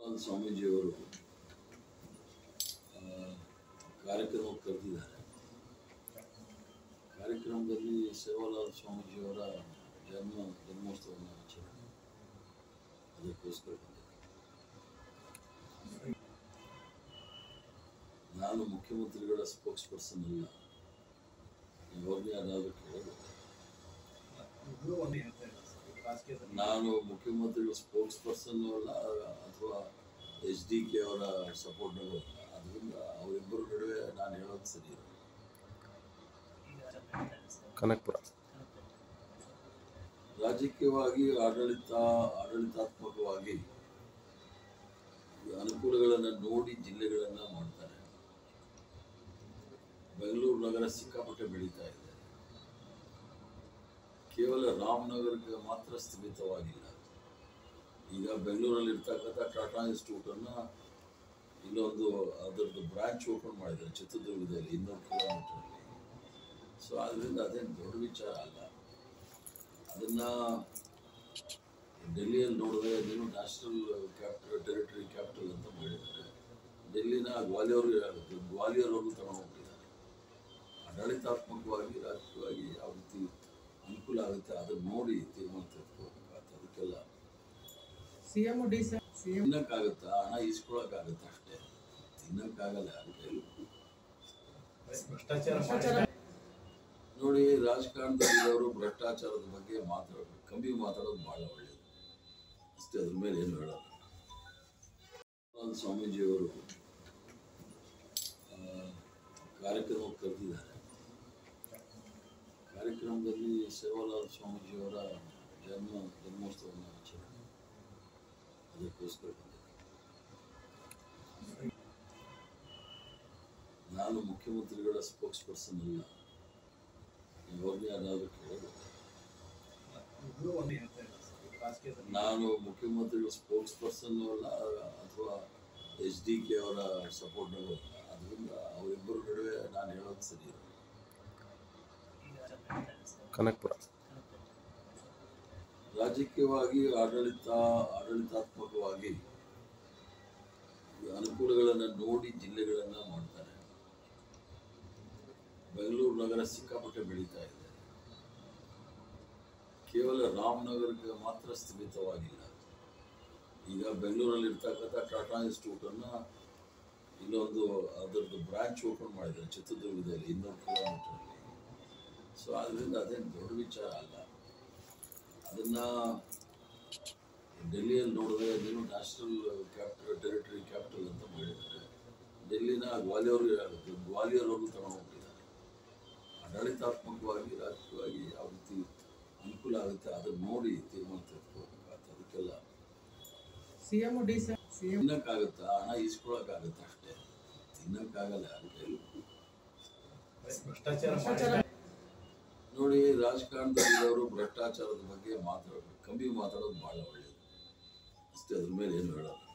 ಸ್ವಾಮೀಜಿಯವರು ಆ, ಕಾರ್ಯಕ್ರಮ ಕರೆದಿದ್ದಾರೆ ಕಾರ್ಯಕ್ರಮದಲ್ಲಿ ಸೇವಾಲಾಲ್ ಸ್ವಾಮೀಜಿಯವರ ಜನ್ಮ ಜನ್ಮೋತ್ಸವವನ್ನು ಆಚರಣೆ ಅದಕ್ಕೋಸ್ಕರ ಬಂದಿದ್ದೆ ನಾನು ಮುಖ್ಯಮಂತ್ರಿಗಳ ಸ್ಪೋಕ್ಸ್ ಪರ್ಸನ್ ಅಲ್ಲ ಇವಾಗಲೇ ಅದಾದರೂ ಕೇಳಬೇಕು ಇಬ್ರು ಒಂದೇ ಹೇಳ್ತಾ ಇದ್ದಾರೆ ಸರ್ ರಾಜಕೀಯದಲ್ಲಿ ನಾನು ಮುಖ್ಯಮಂತ್ರಿಗಳ ಸ್ಪೋಕ್ಸ್ ಪರ್ಸನ್ ಅಲ್ಲ ಅಥವಾ ಎಚ್ ಡಿ ಕೆ ಅವರ ಸಪೋರ್ಟ್ನರು ಅಲ್ಲ ಅದರಿಂದ ಅವರಿಬ್ಬರ ನಡುವೆ ನಾನು ಹೇಳೋದು ಸರಿ ಇಲ್ಲ. ಕನಕ್ಪುರ ರಾಜಕೀಯವಾಗಿ ಆಡಳಿತ ಆಡಳಿತಾತ್ಮಕವಾಗಿ ಈ ಅನುಕೂಲಗಳನ್ನು ನೋಡಿ ಜಿಲ್ಲೆಗಳನ್ನು ಮಾಡ್ತಾರೆ ಬೆಂಗಳೂರು ನಗರ ಸಿಕ್ಕಾಪಟ್ಟೆ ಬೆಳೀತಾ ಇದೆ ಕೇವಲ ರಾಮನಗರಕ್ಕೆ ಮಾತ್ರ ಸ್ಥಿಮಿತವಾಗಿಲ್ಲ ಈಗ ಬೆಂಗಳೂರಲ್ಲಿ ಇರ್ತಕ್ಕಂಥ ಟಾಟಾ ಇನ್ಸ್ಟಿಟ್ಯೂಟನ್ನು ಇಲ್ಲೊಂದು ಅದರದ್ದು ಬ್ರಾಂಚ್ ಓಪನ್ ಮಾಡಿದ್ದಾರೆ ಚಿತ್ರದುರ್ಗದಲ್ಲಿ ಇನ್ನೂರು ಕಿಲೋಮೀಟ್ರಲ್ಲಿ ಸೊ ಅದರಿಂದ ಅದೇನು ದೊಡ್ಡ ವಿಚಾರ ಅಲ್ಲ ಅದನ್ನು ಡೆಲ್ಲಿಯಲ್ಲಿ ನೋಡಿದ್ರೆ ಅದೇನು ನ್ಯಾಷನಲ್ ಕ್ಯಾಪಿಟಲ್ ಟೆರಿಟರಿ ಕ್ಯಾಪಿಟಲ್ ಅಂತ ಮಾಡಿದ್ದಾರೆ ಡೆಲ್ಲಿನ ಗ್ವಾಲಿಯರ್ ಗ್ವಾಲಿಯರ್ವರೆಗೂ ತಗೊಂಡೋಗ್ಬಿಟ್ಟಿದ್ದಾರೆ ಆಡಳಿತಾತ್ಮಕವಾಗಿ ರಾಜಕೀಯವಾಗಿ ಯಾವ ರೀತಿ ಅನುಕೂಲ ಆಗುತ್ತೆ ಅದನ್ನು ನೋಡಿ ತೀರ್ಮಾನ ತೆಗೆದುಕೋಬೇಕಾಗುತ್ತೆ ಅದಕ್ಕೆಲ್ಲ ಸಿಎಂ ಡಿ ಸಿಎಂ ತಿನ್ನಕ್ಕಾಗುತ್ತಾ ಹಣ ಈಸ್ಕೊಳಕ್ಕಾಗುತ್ತೆ ಅಷ್ಟೇ ತಿನ್ನಕ್ಕಾಗಲ್ಲ ಯಾರ ಕೈಲೂ ಭ್ರಷ್ಟಾಚಾರ ನೋಡಿ ರಾಜಕಾರಣದಲ್ಲಿರೋರು ಭ್ರಷ್ಟಾಚಾರದ ಬಗ್ಗೆ ಮಾತಾಡೋದು ಕಮ್ಮಿ ಮಾತಾಡೋದು ಭಾಳ ಒಳ್ಳೆಯದು ಅಷ್ಟೇ ಅದ್ರ ಮೇಲೆ ಏನು ಹೇಳಲ್ಲ ಸ್ವಾಮೀಜಿಯವರು ಆ, ಕಾರ್ಯಕ್ರಮ ಕರೆದಿದ್ದಾರೆ ಕಾರ್ಯಕ್ರಮದಲ್ಲಿ ಸೇವಾಲಾಲ್ ಸ್ವಾಮೀಜಿಯವರ ಜನ್ಮ ಜನ್ಮೋತ್ಸವವನ್ನು ಆಚರಣೆ ಅದಕ್ಕೋಸ್ಕರ ಬಂದಿದ್ದೆ ನಾನು ಮುಖ್ಯಮಂತ್ರಿಗಳ ಸ್ಪೋಕ್ಸ್ ಪರ್ಸನ್ ಅಲ್ಲ ಇವಾಗಲೇ ಅದಾದರೂ ಕೇಳಬೇಕು ಇಬ್ರು ಒಂದೇ ಹೇಳ್ತಾ ಇದ್ದಾರೆ ಸರ್ ರಾಜಕೀಯದಲ್ಲಿ ನಾನು ಮುಖ್ಯಮಂತ್ರಿಗಳ ಸ್ಪೋಕ್ಸ್ ಪರ್ಸನ್ ಅಲ್ಲ ಅಥವಾ ಎಚ್ ಡಿ ಕೆ ಅವರ ಸಪೋರ್ಟ್ನರು ಅಲ್ಲ ಅದರಿಂದ ಅವರಿಬ್ಬರ ನಡುವೆ ನಾನು ಹೇಳೋದು ಸರಿ ಇಲ್ಲ. ಕನಕ್ಪುರ ರಾಜಕೀಯವಾಗಿ ಆಡಳಿತ ಆಡಳಿತಾತ್ಮಕವಾಗಿ ಈ ಅನುಕೂಲಗಳನ್ನು ನೋಡಿ ಜಿಲ್ಲೆಗಳನ್ನು ಮಾಡ್ತಾರೆ ಬೆಂಗಳೂರು ನಗರ ಸಿಕ್ಕಾಪಟ್ಟೆ ಬೆಳೀತಾ ಇದೆ ಕೇವಲ ರಾಮನಗರಕ್ಕೆ ಮಾತ್ರ ಸ್ಥಿಮಿತವಾಗಿಲ್ಲ ಈಗ ಬೆಂಗಳೂರಲ್ಲಿ ಇರ್ತಕ್ಕಂಥ ಟಾಟಾ ಇನ್ಸ್ಟಿಟ್ಯೂಟನ್ನು ಇಲ್ಲೊಂದು ಅದರದ್ದು ಬ್ರಾಂಚ್ ಓಪನ್ ಮಾಡಿದ್ದಾರೆ ಚಿತ್ರದುರ್ಗದಲ್ಲಿ ಇನ್ನೂರು ಕಿಲೋಮೀಟ್ರಲ್ಲಿ ಸೊ ಅದರಿಂದ ಅದೇನು ದೊಡ್ಡ ವಿಚಾರ ಅಲ್ಲ ಅದನ್ನು ಡೆಲ್ಲಿಯಲ್ಲಿ ನೋಡಿದ್ರೆ ಅದೇನು ನ್ಯಾಷನಲ್ ಕ್ಯಾಪಿಟಲ್ ಟೆರಿಟರಿ ಕ್ಯಾಪಿಟಲ್ ಅಂತ ಮಾಡಿದ್ದಾರೆ ಡೆಲ್ಲಿನ ಗ್ವಾಲಿಯರ್ ಗ್ವಾಲಿಯರ್ವರೆಗೂ ತಗೊಂಡೋಗ್ಬಿಟ್ಟಿದ್ದಾರೆ ಆಡಳಿತಾತ್ಮಕವಾಗಿ ರಾಜಕೀಯವಾಗಿ ಯಾವ ರೀತಿ ಅನುಕೂಲ ಆಗುತ್ತೆ ಅದನ್ನು ನೋಡಿ ತೀರ್ಮಾನ ತೆಗೆದುಕೋಬೇಕಾಗುತ್ತೆ ಅದಕ್ಕೆಲ್ಲ ಸಿಎಂ ಡಿ ಸಿಎಂ ತಿನ್ನಕ್ಕಾಗುತ್ತಾ ಹಣ ಈಸ್ಕೊಳಕ್ಕಾಗುತ್ತೆ ಅಷ್ಟೇ ತಿನ್ನಕ್ಕಾಗಲ್ಲ ಯಾರ ಕೈಲೂ ಭ್ರಷ್ಟಾಚಾರ ನೋಡಿ ರಾಜಕಾರಣದಲ್ಲಿರೋರು ಭ್ರಷ್ಟಾಚಾರದ ಬಗ್ಗೆ ಮಾತಾಡೋದು ಕಮ್ಮಿ ಮಾತಾಡೋದು ಭಾಳ ಒಳ್ಳೆಯದು ಅಷ್ಟೇ ಅದ್ರ ಮೇಲೆ ಏನು ಹೇಳಲ್ಲ